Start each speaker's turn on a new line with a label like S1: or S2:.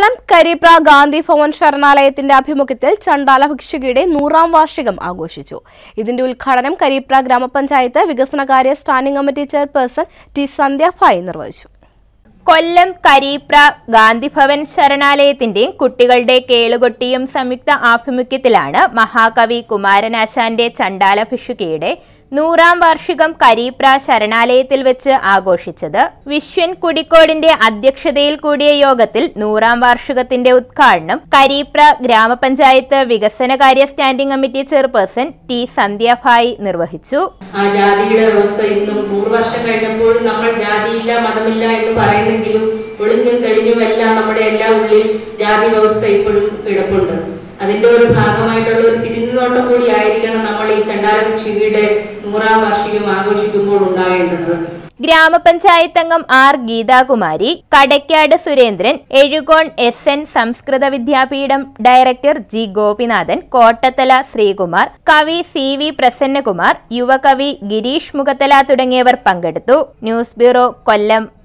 S1: കൊല്ലം കരിപ്ര ഗാന്ധി ഭവൻ ശരണാലയത്തിന്റെ ആഭിമുഖ്യത്തിൽ ചണ്ടാല ഭിക്ഷുകിയുടെ നൂറാം വാർഷികം ആഘോഷിച്ചു ഇതിന്റെ ഉദ്ഘാടനം കരിപ്ര ഗ്രാമപഞ്ചായത്ത് വികസനകാര്യ standing committee chairperson T Sandhyabhai നിർവഹിച്ചു
S2: കൊല്ലം കരീപ്ര ഗാന്ധിഭവൻ ശരണാലയത്തിന്റെയും കുട്ടികളുടെ കേളുകൊട്ടിയും സംയുക്ത ആഭിമുഖ്യത്തിലാണ് മഹാകവി കുമാരനാശാന്റെ ചണ്ടാല ഭിഷുകയുടെ നൂറാം വാർഷികം കരീപ്ര ശരണാലയത്തിൽ വെച്ച് ആഘോഷിച്ചത് വിശ്വൻ കുടിക്കോടിന്റെ അധ്യക്ഷതയിൽ കൂടിയ യോഗത്തിൽ നൂറാം വാർഷികത്തിന്റെ ഉദ്ഘാടനം കരീപ്ര ഗ്രാമപഞ്ചായത്ത് വികസനകാര്യ standing committee chairperson T Sandhyabhai നിർവഹിച്ചു
S3: ആ ജാതിയുടെ വ്യവസ്ഥ ഇന്നും നൂറ് വർഷം കഴിഞ്ഞപ്പോഴും നമ്മൾ ജാതിയില്ല മതമില്ല എന്ന് പറയുന്നെങ്കിലും ഒളിഞ്ഞും തെളിഞ്ഞും എല്ലാം നമ്മുടെ എല്ലാ ഉള്ളിൽ ജാതി വ്യവസ്ഥ ഇപ്പോഴും കിടപ്പുണ്ട് അതിന്റെ ഒരു ഭാഗമായിട്ടുള്ള ഒരു തിരിഞ്ഞുനോട്ടം കൂടി ആയിരിക്കണം നമ്മൾ ഈ ചണ്ടാല ഭിക്ഷുകിയുടെ നൂറാം വാർഷികം ആഘോഷിക്കുമ്പോൾ ഉണ്ടാകേണ്ടത്
S2: ഗ്രാമപഞ്ചായത്ത് അംഗം R Geethakumari Kadakkad Surendran Ezhukone S N Samskrita Vidyapeetham director G Gopinathan Kottathala Sreekumar കവി സി വി പ്രസന്നകുമാർ യുവകവി ഗിരീഷ് മുഖത്തല തുടങ്ങിയവർ പങ്കെടുത്തു ന്യൂസ് ബ്യൂറോ കൊല്ലം